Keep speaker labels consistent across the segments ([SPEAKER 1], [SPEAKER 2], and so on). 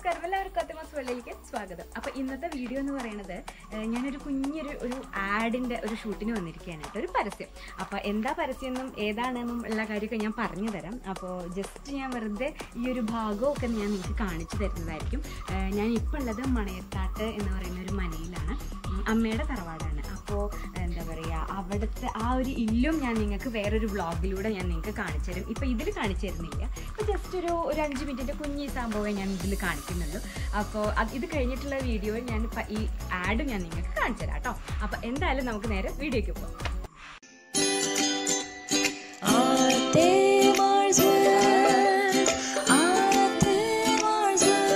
[SPEAKER 1] നമസ്കാരം എല്ലാവർക്കും അത്തമാസ് വെള്ളയിലേക്ക് സ്വാഗതം അപ്പൊ ഇന്നത്തെ വീഡിയോ എന്ന് പറയുന്നത് ഏഹ്, ഞാനൊരു കുഞ്ഞൊരു ഒരു ആഡിന്റെ ഒരു ഷൂട്ടിന് വന്നിരിക്കുകയാണ് കേട്ടോ ഒരു പരസ്യം അപ്പൊ എന്താ പരസ്യം എന്നും ഏതാണെന്നും ഉള്ള കാര്യമൊക്കെ ഞാൻ പറഞ്ഞു തരാം അപ്പോൾ ജസ്റ്റ് ഞാൻ വെറുതെ ഈ ഒരു ഭാഗമൊക്കെ ഞാൻ നിങ്ങൾക്ക് കാണിച്ചു തരുന്നതായിരിക്കും ഏഹ്, ഞാൻ ഇപ്പോൾ ഉള്ളത് മണയത്താട്ട് എന്ന് പറയുന്ന ഒരു മനയിലാണ് ഉം, അമ്മയുടെ തറവാടാണ് അപ്പോൾ എന്താ പറയുക അവിടുത്തെ ആ ഒരു ഇല്ലും ഞാൻ നിങ്ങൾക്ക് വേറൊരു വ്ളോഗിലൂടെ ഞാൻ നിങ്ങൾക്ക് കാണിച്ചു തരും ഇപ്പോൾ ഇതിൽ കാണിച്ചു തരുന്നില്ല ഇപ്പോൾ ജസ്റ്റ് ഒരു ഒരു അഞ്ച് മിനിറ്റിൻ്റെ കുഞ്ഞി സംഭവം ഞാൻ ഇതിൽ കാണിക്കുന്നുള്ളൂ അപ്പോൾ അത് ഇത് കഴിഞ്ഞിട്ടുള്ള വീഡിയോ ഞാൻ പ- ഈ ആഡ് ഞാൻ നിങ്ങൾക്ക് കാണിച്ചു തരാം കേട്ടോ അപ്പോൾ എന്തായാലും നമുക്ക് നേരെ വീഡിയോയ്ക്ക് പോകാം
[SPEAKER 2] Ate Marswell, Ate Marswell,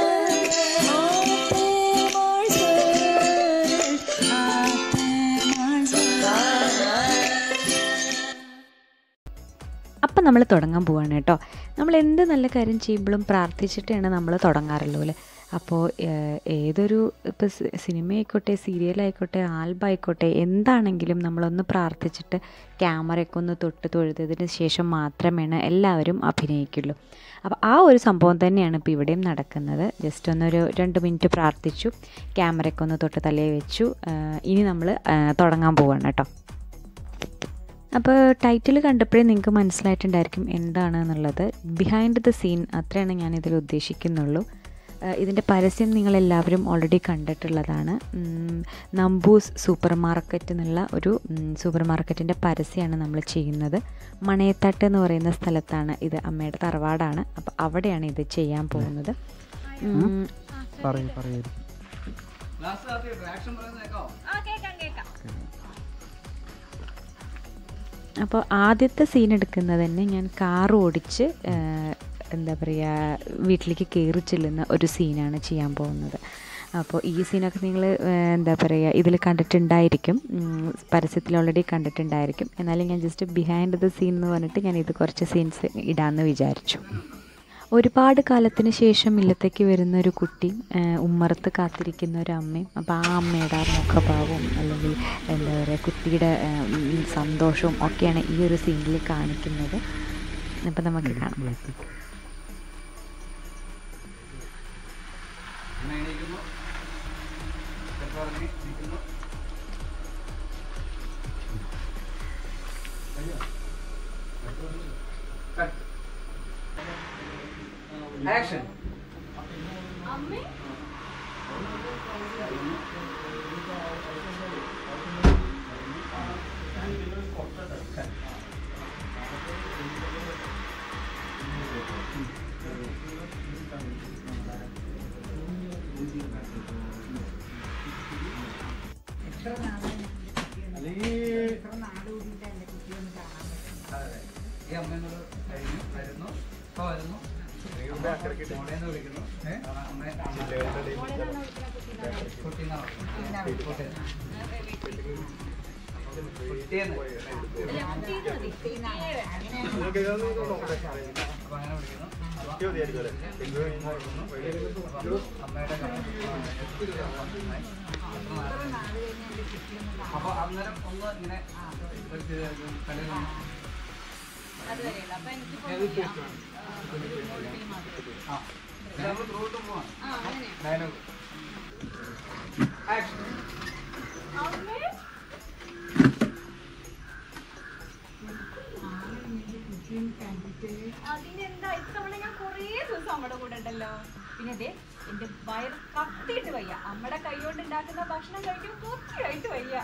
[SPEAKER 2] Ate Marswell, Ate Marswell.
[SPEAKER 3] അപ്പം നമ്മൾ തുടങ്ങാൻ പോവാണ് കേട്ടോ നമ്മൾ എന്ത് നല്ല കാര്യം ചെയ്യുമ്പോഴും പ്രാർത്ഥിച്ചിട്ടാണ് നമ്മൾ തുടങ്ങാറുള്ളൂ അല്ലേ അപ്പോൾ ഏഹ്, ഏതൊരു ഇപ്പോൾ സിനിമ ആയിക്കോട്ടെ സീരിയലായിക്കോട്ടെ ആൽബായിക്കോട്ടെ എന്താണെങ്കിലും നമ്മളൊന്ന് പ്രാർത്ഥിച്ചിട്ട് ക്യാമറയൊക്കെ ഒന്ന് തൊട്ട് തൊഴുതതിന് ശേഷം മാത്രമേ എല്ലാവരും അഭിനയിക്കുള്ളൂ അപ്പോൾ ആ ഒരു സംഭവം തന്നെയാണ് ഇപ്പോൾ ഇവിടെയും നടക്കുന്നത് ജസ്റ്റ് ഒന്നൊരു രണ്ട് മിനിറ്റ് പ്രാർത്ഥിച്ചു ക്യാമറയൊക്കെ ഒന്ന് തൊട്ട് തലയിൽ വെച്ചു ഏഹ്, ഇനി നമ്മൾ തുടങ്ങാൻ പോവാണ് കേട്ടോ അപ്പോൾ ടൈറ്റിൽ കണ്ടപ്പോഴേ നിങ്ങൾക്ക് മനസ്സിലായിട്ടുണ്ടായിരിക്കും എന്താണ് എന്നുള്ളത് ബിഹൈൻഡ് ദ സീൻ അത്രയാണ് ഞാൻ ഇതിൽ ഉദ്ദേശിക്കുന്നുള്ളൂ ഏഹ് ഇതിൻ്റെ പരസ്യം നിങ്ങളെല്ലാവരും ഓൾറെഡി കണ്ടിട്ടുള്ളതാണ് ഉം, നമ്പൂസ് സൂപ്പർ മാർക്കറ്റ് എന്നുള്ള ഒരു ഉം, സൂപ്പർ മാർക്കറ്റിൻ്റെ പരസ്യമാണ് നമ്മൾ ചെയ്യുന്നത് മണയത്തട്ട് എന്ന് പറയുന്ന സ്ഥലത്താണ് ഇത് അമ്മയുടെ തറവാടാണ് അപ്പോൾ അവിടെയാണ് ഇത് ചെയ്യാൻ പോകുന്നത് ഉം,
[SPEAKER 4] പറയൂ പറയൂ
[SPEAKER 3] അപ്പോൾ ആദ്യത്തെ സീൻ എടുക്കുന്നത് തന്നെ ഞാൻ കാർ ഓടിച്ച് ഏഹ്, എന്താ പറയുക വീട്ടിലേക്ക് കയറി ചെല്ലുന്ന ഒരു സീനാണ് ചെയ്യാൻ പോകുന്നത് അപ്പോൾ ഈ സീനൊക്കെ നിങ്ങൾ എന്താ പറയുക ഇതിൽ കണ്ടിട്ടുണ്ടായിരിക്കും ഉം, പരസ്യത്തിൽ ഓൾറെഡി കണ്ടിട്ടുണ്ടായിരിക്കും എന്നാലും ഞാൻ ജസ്റ്റ് ബിഹൈൻഡ് ദ സീൻ എന്ന് പറഞ്ഞിട്ട് ഞാൻ ഇത് കുറച്ച് സീൻസ് ഇടാമെന്ന് വിചാരിച്ചു ഒരുപാട് കാലത്തിന് ശേഷം ഇല്ലത്തേക്ക് വരുന്ന ഒരു കുട്ടിയും ഏഹ്, ഉമ്മറത്ത് കാത്തിരിക്കുന്ന ഒരു അമ്മയും അപ്പോൾ ആ അമ്മയുടെ ആ മുഖഭാവവും അല്ലെങ്കിൽ എന്താ പറയുക കുട്ടിയുടെ ഏഹ്, ഉം, സന്തോഷവും ഒക്കെയാണ് ഈ ഒരു സീനിൽ കാണിക്കുന്നത് അപ്പോൾ നമുക്ക് കാണാം
[SPEAKER 5] ആക്ഷൻ ഈ അമ്മേനോട് കഴിഞ്ഞു വരുന്നു ഇപ്പൊ വരുന്നു മോളേന്ന് വിളിക്കുന്നു ഏ? അമ്മേ കുട്ടീന്നാ വിളിക്കുന്നത്. കുട്ടീന്ന്. കുട്ടീന്ന്. അപ്പൊ അങ്ങനെ വിളിക്കുന്നു അപ്പൊ ഇങ്ങോട്ട് വരുന്നു. അപ്പൊ അമ്മയുടെ അപ്പൊ അന്നേരം ഒന്ന് ഇങ്ങനെ ഒരു കളി ആ നമ്മൾ ത്രൂട്ട് പോവാണ് ഡയലോഗ് ആക്ഷൻ
[SPEAKER 1] അതിനെന്താ ഇത്തവണ ഞാൻ കുറേ ദിവസം അമ്മയുടെ കൂടെ ഉണ്ടല്ലോ പിന്നെ അതെ എന്റെ വയറ് കത്തിയിട്ട് വയ്യ അമ്മയുടെ കൈ കൊണ്ട് ഉണ്ടാക്കുന്ന ഭക്ഷണം കഴിക്കാൻ കൊത്തിയായിട്ട് വയ്യ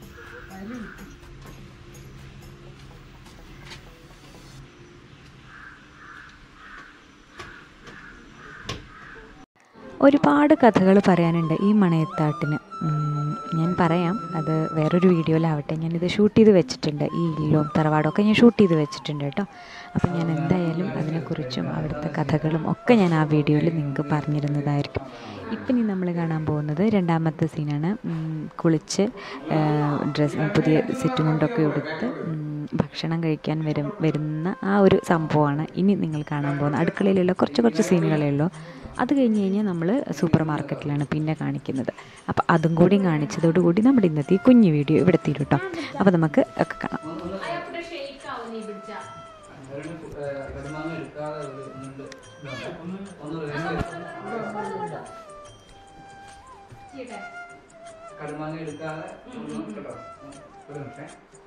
[SPEAKER 3] ഒരുപാട് കഥകൾ പറയാനുണ്ട് ഈ മണയത്താട്ടിന് ഉം, ഞാൻ പറയാം അത് വേറൊരു വീഡിയോയിലാവട്ടെ ഞാനിത് ഷൂട്ട് ചെയ്ത് വെച്ചിട്ടുണ്ട് ഈ ഇല്ലും തറവാടും ഒക്കെ ഞാൻ ഷൂട്ട് ചെയ്ത് വെച്ചിട്ടുണ്ട് കേട്ടോ അപ്പം ഞാൻ എന്തായാലും അതിനെക്കുറിച്ചും അവിടുത്തെ കഥകളും ഒക്കെ ഞാൻ ആ വീഡിയോയിൽ നിങ്ങൾക്ക് പറഞ്ഞിരുന്നതായിരിക്കും ഇപ്പം ഇനി നമ്മൾ കാണാൻ പോകുന്നത് രണ്ടാമത്തെ സീനാണ് ഉം, കുളിച്ച് ഡ്രസ് പുതിയ സെറ്റും കൊണ്ടൊക്കെ എടുത്ത് ഉം, ഭക്ഷണം കഴിക്കാൻ വരും വരുന്ന ആ ഒരു സംഭവമാണ് ഇനി നിങ്ങൾ കാണാൻ പോകുന്നത് അടുക്കളയിലുള്ള കുറച്ച് കുറച്ച് സീനുകളേ ഉള്ളൂ അത് കഴിഞ്ഞ് കഴിഞ്ഞാൽ നമ്മൾ സൂപ്പർ മാർക്കറ്റിലാണ് പിന്നെ കാണിക്കുന്നത് അപ്പോൾ അതും കൂടി കാണിച്ചതോടുകൂടി നമ്മുടെ ഇന്നത്തെ ഈ കുഞ്ഞു വീഡിയോ ഇവിടെ തീരും കേട്ടോ അപ്പോൾ നമുക്ക് ഒക്കെ കാണാം
[SPEAKER 5] കടുമാങ്ങ എടുക്കാതെ ഒരു ഉണ്ട്. ഒന്ന് ഒന്ന്
[SPEAKER 1] ചെയ്യട്ടെ
[SPEAKER 5] കടുമാങ്ങ എടുക്കാതെ ഒന്ന് കേട്ടോ ഒരു നിമിഷേ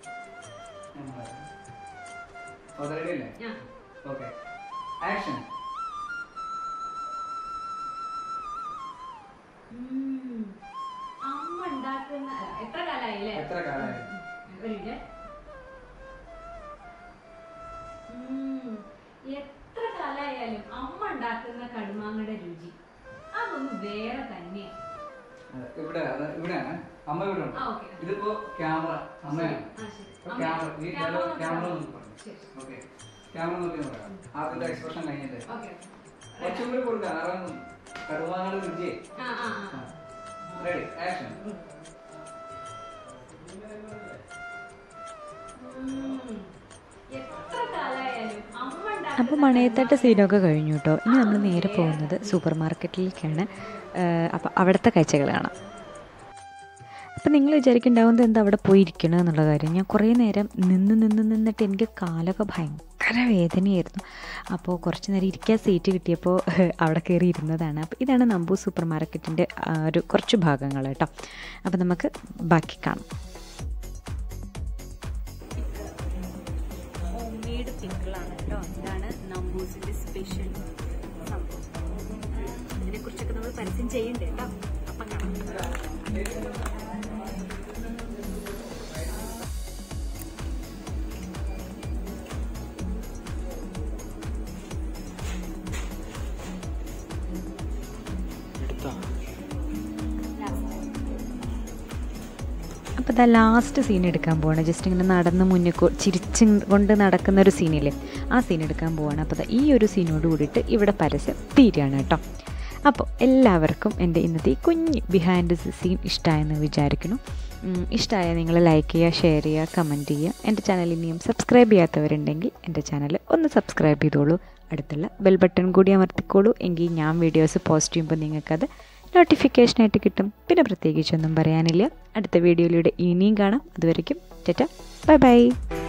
[SPEAKER 5] റെഡി അല്ലേ
[SPEAKER 1] ആ
[SPEAKER 5] ഓക്കെ ആക്ഷൻ
[SPEAKER 1] ഉം. അമ്മ ഉണ്ടാക്കുന്ന അല്ല, എത്ര കാലായി അല്ലേ
[SPEAKER 5] എത്ര കാലമായി
[SPEAKER 1] ഒരു minute. ഉം. എത്ര കാലായാലും അമ്മ ഉണ്ടാക്കുന്ന കടുമാങ്ങയുടെ രുചി അതൊന്ന് വേറെ തന്നെയാണ്
[SPEAKER 5] അതെ, ഇവിടെ അത് ഇവിടെയാണ് അമ്മ ഇവിടെ ഉണ്ട്
[SPEAKER 1] ആ ഓക്കെ
[SPEAKER 5] ഇതിപ്പോ ക്യാമറ അമ്മയാണ്
[SPEAKER 1] ആ ശരി
[SPEAKER 5] അപ്പൊ ക്യാമറ ഈ
[SPEAKER 1] ക്യാമറ
[SPEAKER 5] ക്യാമറ
[SPEAKER 1] നോക്കാം.
[SPEAKER 5] നോക്കി പറഞ്ഞു
[SPEAKER 1] ശരി
[SPEAKER 5] ഓക്കെ ക്യാമറ നോക്കി പറയാം ആദ്യത്തെ എക്സ്പ്രഷൻ കഴിഞ്ഞിട്ട്
[SPEAKER 1] ഓക്കെ
[SPEAKER 5] കുറച്ചും കൂടി കൊടുക്കുക കാരണം കടുമാങ്ങളുടെ രുചി
[SPEAKER 1] ആ ആ ആ
[SPEAKER 5] റെഡി ആക്ഷൻ
[SPEAKER 1] ഉം. എത്ര കാലായാലും അമ്മ ഉണ്ടാക്കുന്ന
[SPEAKER 3] അപ്പോൾ മണയത്തട്ട് സീനൊക്കെ കഴിഞ്ഞു കേട്ടോ ഇനി നമ്മൾ നേരെ പോകുന്നത് സൂപ്പർ മാർക്കറ്റിലേക്കാണ് അപ്പോൾ അവിടുത്തെ കാഴ്ചകൾ കാണാം അപ്പം നിങ്ങൾ വിചാരിക്കുന്നുണ്ടാവുന്നത് എന്താ അവിടെ പോയിരിക്കണം എന്നുള്ള കാര്യം ഞാൻ കുറേ നേരം നിന്ന് നിന്ന് നിന്നിട്ട് എനിക്ക് കാലൊക്കെ ഭയങ്കര വേദനയായിരുന്നു അപ്പോൾ കുറച്ച് നേരം ഇരിക്കാൻ സീറ്റ് കിട്ടിയപ്പോൾ അവിടെ കയറി ഇരുന്നതാണ് അപ്പോൾ ഇതാണ് നമ്പൂ സൂപ്പർ മാർക്കറ്റിൻ്റെ ഒരു കുറച്ച് ഭാഗങ്ങൾ കേട്ടോ അപ്പോൾ നമുക്ക് ബാക്കി കാണാം
[SPEAKER 1] ഹോം മെയ്ഡ് പിക്കിളാണ് കേട്ടോ ഇതാണ് നമ്പൂസിന്റെ സ്പെഷ്യൽ സംഭവം ഇതിനെ കുറിച്ചൊക്കെ നമ്മൾ പരസ്യം ചെയ്യണ്ടേ കേട്ടോ അപ്പം കാണാം
[SPEAKER 3] അപ്പോൾ ഇതാ ലാസ്റ്റ് സീൻ എടുക്കാൻ പോവാണ് ജസ്റ്റ് ഇങ്ങനെ നടന്ന് മുന്നിൽ കൊ- ചിരിച്ചും കൊണ്ട് നടക്കുന്ന ഒരു സീനില്ലേ ആ സീൻ എടുക്കാൻ പോവാണ് അപ്പോൾ ദാ ഈ ഒരു സീനോട് കൂടിയിട്ട് ഇവിടെ പരസ്യം തീരുകയാണ് കേട്ടോ അപ്പോൾ എല്ലാവർക്കും എൻ്റെ ഇന്നത്തെ ഈ കുഞ്ഞ് ബിഹൈൻഡ് ദി സീൻ ഇഷ്ടമായെന്ന് വിചാരിക്കുന്നു ഇഷ്ടമായ നിങ്ങൾ ലൈക്ക് ചെയ്യുക ഷെയർ ചെയ്യുക കമൻറ്റ് ചെയ്യുക എൻ്റെ ചാനൽ ഇനിയും സബ്സ്ക്രൈബ് ചെയ്യാത്തവരുണ്ടെങ്കിൽ എൻ്റെ ചാനൽ ഒന്ന് സബ്സ്ക്രൈബ് ചെയ്തോളൂ അടുത്തുള്ള ബെൽ ബട്ടൺ കൂടി അമർത്തിക്കോളൂ എങ്കിൽ ഞാൻ വീഡിയോസ് പോസ്റ്റ് ചെയ്യുമ്പോൾ നിങ്ങൾക്കത് നോട്ടിഫിക്കേഷനായിട്ട് കിട്ടും പിന്നെ പ്രത്യേകിച്ചൊന്നും പറയാനില്ല അടുത്ത വീഡിയോയിലൂടെ ഇനിയും കാണാം അതുവരയ്ക്കും ചേട്ടാ ബൈ ബൈ